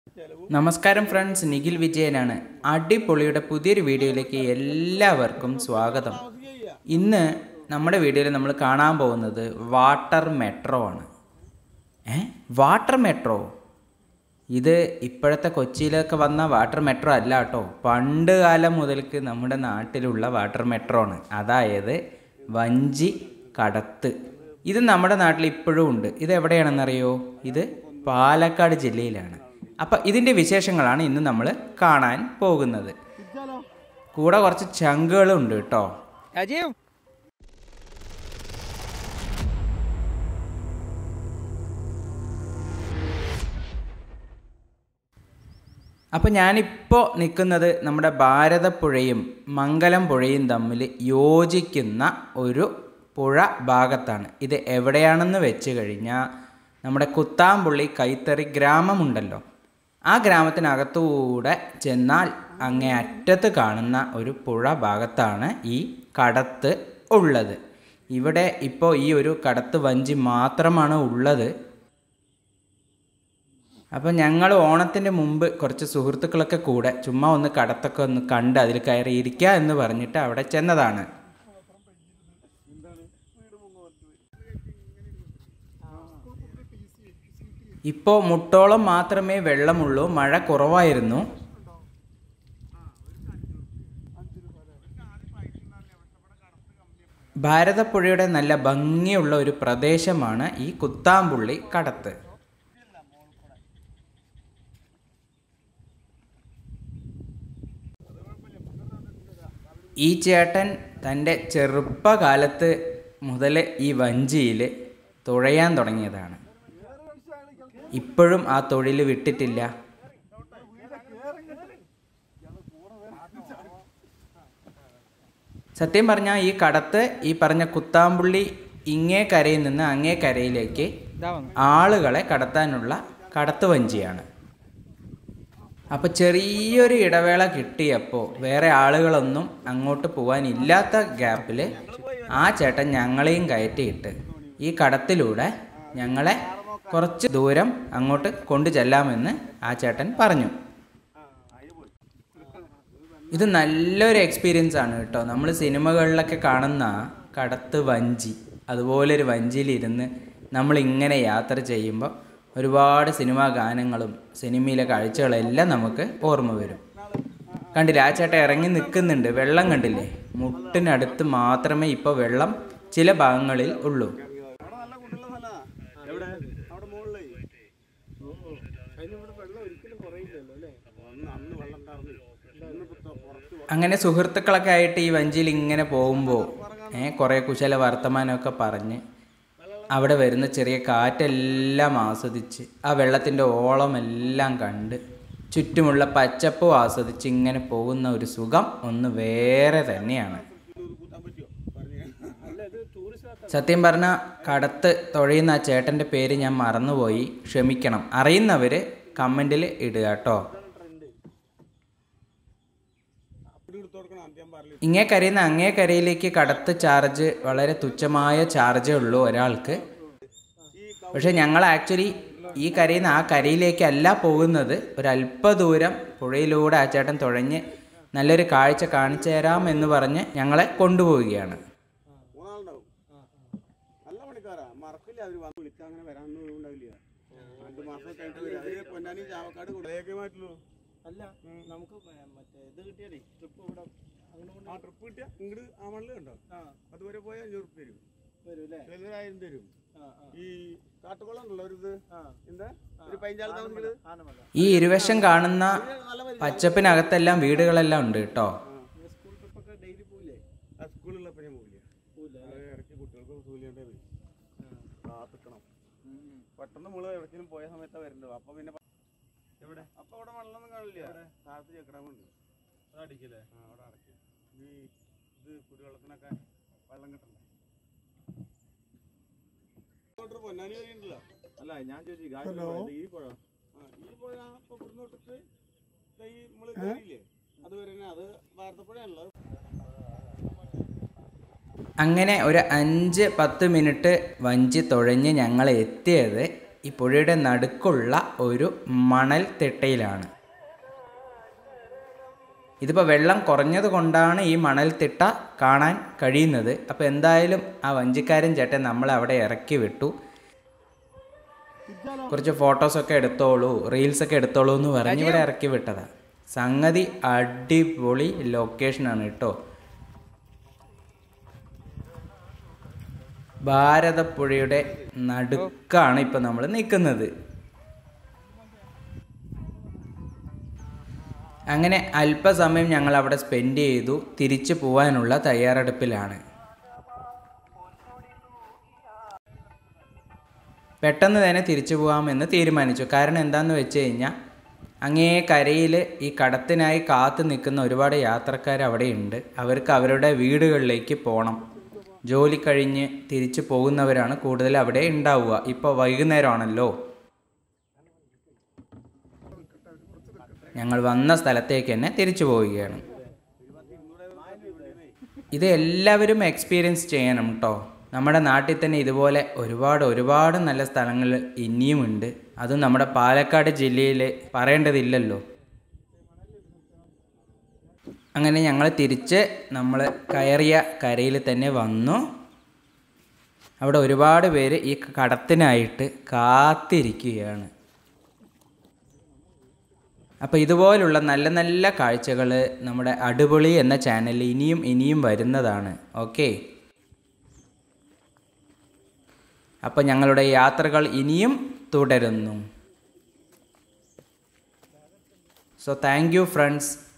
നമസ്കാരം ഫ്രണ്ട്സ് നിഖിൽ വിജയനാണ് അടിപൊളിയുടെ പുതിയൊരു വീഡിയോയിലേക്ക് എല്ലാവർക്കും സ്വാഗതം ഇന്ന് നമ്മുടെ വീഡിയോയിൽ നമ്മൾ കാണാൻ പോകുന്നത് വാട്ടർ മെട്രോ ആണ് ഏ വാട്ടർ മെട്രോ ഇത് ഇപ്പോഴത്തെ കൊച്ചിയിലൊക്കെ വന്ന വാട്ടർ മെട്രോ അല്ല കേട്ടോ പണ്ട് കാലം മുതൽക്ക് നമ്മുടെ നാട്ടിലുള്ള വാട്ടർ മെട്രോ ആണ് അതായത് വഞ്ചി കടത്ത് ഇത് നമ്മുടെ നാട്ടിൽ ഇപ്പോഴും ഉണ്ട് ഇത് എവിടെയാണെന്നറിയോ ഇത് പാലക്കാട് ജില്ലയിലാണ് അപ്പം ഇതിൻ്റെ വിശേഷങ്ങളാണ് ഇന്ന് നമ്മൾ കാണാൻ പോകുന്നത് കൂടെ കുറച്ച് ചങ്കുകളും ഉണ്ട് കേട്ടോ രാജീവ് അപ്പോൾ ഞാനിപ്പോൾ നിൽക്കുന്നത് നമ്മുടെ ഭാരതപ്പുഴയും മംഗലം പുഴയും തമ്മിൽ യോജിക്കുന്ന ഒരു പുഴ ഭാഗത്താണ് ഇത് എവിടെയാണെന്ന് വെച്ച് കഴിഞ്ഞാൽ നമ്മുടെ കുത്താമ്പുള്ളി കൈത്തറി ഗ്രാമമുണ്ടല്ലോ ആ ഗ്രാമത്തിനകത്തൂടെ ചെന്നാൽ അങ്ങേ അറ്റത്ത് കാണുന്ന ഒരു പുഴ ഭാഗത്താണ് ഈ കടത്ത് ഉള്ളത് ഇവിടെ ഇപ്പോൾ ഈ ഒരു കടത്ത് വഞ്ചി മാത്രമാണ് ഉള്ളത് അപ്പം ഞങ്ങൾ ഓണത്തിൻ്റെ മുമ്പ് കുറച്ച് സുഹൃത്തുക്കളൊക്കെ കൂടെ ചുമ്മാ ഒന്ന് കടത്തൊക്കെ ഒന്ന് കണ്ട് അതിൽ കയറി ഇരിക്കുക എന്ന് പറഞ്ഞിട്ട് അവിടെ ചെന്നതാണ് ഇപ്പോൾ മുട്ടോളം മാത്രമേ വെള്ളമുള്ളൂ മഴ കുറവായിരുന്നു ഭാരതപ്പുഴയുടെ നല്ല ഭംഗിയുള്ള ഒരു പ്രദേശമാണ് ഈ കുത്താമ്പുള്ളി കടത്ത് ഈ ചേട്ടൻ തൻ്റെ ചെറുപ്പകാലത്ത് മുതൽ ഈ വഞ്ചിയിൽ തുഴയാൻ തുടങ്ങിയതാണ് ഇപ്പോഴും ആ തൊഴിൽ വിട്ടിട്ടില്ല സത്യം പറഞ്ഞാൽ ഈ കടത്ത് ഈ പറഞ്ഞ കുത്താമ്പുള്ളി ഇങ്ങേ കരയിൽ നിന്ന് അങ്ങേ കരയിലേക്ക് ഇതാ വന്നു ആളുകളെ കടത്താനുള്ള കടത്ത് വഞ്ചിയാണ് അപ്പോൾ ചെറിയൊരു ഇടവേള കിട്ടിയപ്പോൾ വേറെ ആളുകളൊന്നും അങ്ങോട്ട് പോകാനില്ലാത്ത ഗ്യാപ്പിൽ ആ ചേട്ടൻ ഞങ്ങളെയും കയറ്റിയിട്ട് ഈ കടത്തിലൂടെ ഞങ്ങളെ കുറച്ച് ദൂരം അങ്ങോട്ട് കൊണ്ടു ചെല്ലാമെന്ന് ആ ചേട്ടൻ പറഞ്ഞു ഇത് നല്ലൊരു എക്സ്പീരിയൻസ് ആണ് കേട്ടോ നമ്മൾ സിനിമകളിലൊക്കെ കാണുന്ന കടത്ത് വഞ്ചി അതുപോലൊരു വഞ്ചിയിലിരുന്ന് നമ്മൾ ഇങ്ങനെ യാത്ര ചെയ്യുമ്പോൾ ഒരുപാട് സിനിമാ ഗാനങ്ങളും സിനിമയിലെ കാഴ്ചകളെല്ലാം നമുക്ക് ഓർമ്മ വരും കണ്ടില്ലേ ആ ചേട്ടൻ ഇറങ്ങി നിൽക്കുന്നുണ്ട് വെള്ളം കണ്ടില്ലേ മുട്ടിനടുത്ത് മാത്രമേ ഇപ്പോൾ വെള്ളം ചില ഭാഗങ്ങളിൽ ഉള്ളൂ അങ്ങനെ സുഹൃത്തുക്കളൊക്കെ ആയിട്ട് ഈ വഞ്ചിയിൽ ഇങ്ങനെ പോകുമ്പോൾ ഏ കുറേ കുശല വർത്തമാനമൊക്കെ പറഞ്ഞ് അവിടെ വരുന്ന ചെറിയ കാറ്റെല്ലാം ആസ്വദിച്ച് ആ വെള്ളത്തിൻ്റെ ഓളമെല്ലാം കണ്ട് ചുറ്റുമുള്ള പച്ചപ്പും ആസ്വദിച്ച് ഇങ്ങനെ പോകുന്ന ഒരു സുഖം ഒന്ന് വേറെ തന്നെയാണ് സത്യം പറഞ്ഞ കടത്ത് തുഴയുന്ന ആ ചേട്ടൻ്റെ പേര് ഞാൻ മറന്നുപോയി ക്ഷമിക്കണം അറിയുന്നവർ കമൻറ്റിൽ ഇടുക കേട്ടോ ഇങ്ങേ കരയിൽ നിന്ന് അങ്ങേ കരയിലേക്ക് കടത്ത് ചാർജ് വളരെ തുച്ഛമായ ചാർജേ ഉള്ളൂ ഒരാൾക്ക് പക്ഷെ ഞങ്ങൾ ആക്ച്വലി ഈ കരയിൽ നിന്ന് ആ കരയിലേക്കല്ല പോകുന്നത് ഒരല്പ ദൂരം പുഴയിലൂടെ ആ ചേട്ടൻ തുഴഞ്ഞ് നല്ലൊരു കാഴ്ച കാണിച്ചു തരാം എന്ന് പറഞ്ഞ് ഞങ്ങളെ കൊണ്ടുപോവുകയാണ് മൂന്നാളുണ്ടാവും നല്ല പണിക്കാരാ മറക്കില്ല അവര് വന്ന് വിളിച്ചാൽ അങ്ങനെ വരാനൊന്നും ഉണ്ടാവില്ല രണ്ടു മാസം കഴിഞ്ഞിട്ട് വരും അവര് പൊന്നാനി ചാവക്കാട് കൊടയേക്കുമായിട്ടുള്ളൂ അല്ല നമുക്ക് മറ്റേ ഇത് കിട്ടിയാലേ ട്രിപ്പ് ഇവിടെ അങ്ങോട്ട് ആ ട്രിപ്പ് കിട്ടിയ ഇങ്ങോട്ട് ആ മണ്ണിൽ ഉണ്ടോ അതുവരെ പോയാൽ അഞ്ഞൂറ് റുപ്യ തരും വരും അല്ലേ ചിലരായിരം തരും ആ ആ ഈ കാട്ടുകുളം ഉണ്ടല്ലോ ഒരു ഇത് ആ എന്താ ഒരു പതിനഞ്ചാൾ താമസിക്കുന്നത് ആനമല ഈ ഇരുവശം കാണുന്ന പച്ചപ്പിനകത്തെല്ലാം വീടുകളെല്ലാം ഉണ്ട് കേട്ടോ സ്കൂൾ ട്രിപ്പൊക്കെ ഡെയിലി പോയില്ലേ ആ സ്കൂളിലപ്പോൾ ഞാൻ പോകില്ല പോയില്ല അത് ഇടയ്ക്ക് കുട്ടികൾക്ക് സൂര്യേണ്ടത് കാത്തിക്കണം പെട്ടെന്ന് നമ്മള് എവിടേക്കും പോയ സമയത്താണ് വരുന്നത് അപ്പൊ പിന്നെ പ- എവിടെ അപ്പൊ അവിടെ വെള്ളമൊന്നും കാണില്ല താഴത്ത് ചെക്കടാമുണ്ട് അടിക്കില്ലേ ആ അവിടെ അടയ്ക്കും ഈ ഇത് കുടിവെള്ളത്തിനൊക്കെ വെള്ളം കിട്ടണ്ടേ പൊന്നാനി വഴിയുണ്ടല്ലോ അല്ല ഞാൻ ചോദിച്ചു ഈ പുഴ ആ, ഈ പുഴ ഇപ്പൊ ഇവിടുന്ന് തൊട്ടിട്ട് ദേ ഈ നമ്മള് കയറിയില്ലേ അതുവരെ തന്നെ അത് ഭാരതപ്പുഴയാണല്ലോ അങ്ങനെ ഒരു അഞ്ച് പത്ത് മിനിറ്റ് വഞ്ചി തുഴഞ്ഞ് ഞങ്ങൾ എത്തിയത് ഈ പുഴയുടെ നടുക്കുള്ള ഒരു മണൽ തിട്ടയിലാണ് ഇതിപ്പോൾ വെള്ളം കുറഞ്ഞത് കൊണ്ടാണ് ഈ മണൽത്തിട്ട കാണാൻ കഴിയുന്നത് അപ്പോൾ എന്തായാലും ആ വഞ്ചിക്കാരൻ ചേട്ടൻ നമ്മളെ അവിടെ ഇറക്കി വിട്ടു കുറച്ച് ഫോട്ടോസൊക്കെ എടുത്തോളൂ റീൽസൊക്കെ എടുത്തോളൂ എന്ന് പറഞ്ഞ് ഇവിടെ ഇറക്കി വിട്ടതാ സംഗതി അടിപൊളി ലൊക്കേഷനാണ് കേട്ടോ ഭാരതപ്പുഴയുടെ നടുക്കാണ് ഇപ്പം നമ്മൾ നിൽക്കുന്നത് അങ്ങനെ അല്പസമയം ഞങ്ങൾ അവിടെ സ്പെൻഡ് ചെയ്തു തിരിച്ചു പോകാനുള്ള തയ്യാറെടുപ്പിലാണ് പെട്ടെന്ന് തന്നെ തിരിച്ചു പോകാമെന്ന് തീരുമാനിച്ചു കാരണം എന്താണെന്ന് വെച്ച് കഴിഞ്ഞാൽ അങ്ങേ കരയിൽ ഈ കടത്തിനായി കാത്തു നിൽക്കുന്ന ഒരുപാട് യാത്രക്കാർ അവിടെയുണ്ട് അവർക്ക് അവരുടെ വീടുകളിലേക്ക് പോകണം ജോലി കഴിഞ്ഞ് തിരിച്ചു പോകുന്നവരാണ് കൂടുതൽ അവിടെ ഉണ്ടാവുക ഇപ്പോൾ വൈകുന്നേരമാണല്ലോ ഞങ്ങൾ വന്ന സ്ഥലത്തേക്ക് തന്നെ തിരിച്ചു പോവുകയാണ് ഇത് എല്ലാവരും എക്സ്പീരിയൻസ് ചെയ്യണം കേട്ടോ നമ്മുടെ നാട്ടിൽ തന്നെ ഇതുപോലെ ഒരുപാട് ഒരുപാട് നല്ല സ്ഥലങ്ങൾ ഇനിയുമുണ്ട് അതും നമ്മുടെ പാലക്കാട് ജില്ലയിൽ പറയേണ്ടതില്ലല്ലോ അങ്ങനെ ഞങ്ങൾ തിരിച്ച് നമ്മൾ കയറിയ കരയിൽ തന്നെ വന്നു അവിടെ ഒരുപാട് പേര് ഈ കടത്തിനായിട്ട് കാത്തിരിക്കുകയാണ് അപ്പോൾ ഇതുപോലുള്ള നല്ല നല്ല കാഴ്ചകൾ നമ്മുടെ അടിപൊളി എന്ന ചാനലിൽ ഇനിയും ഇനിയും വരുന്നതാണ് ഓക്കെ അപ്പോൾ ഞങ്ങളുടെ യാത്രകൾ ഇനിയും തുടരുന്നു സോ താങ്ക് യു ഫ്രണ്ട്സ്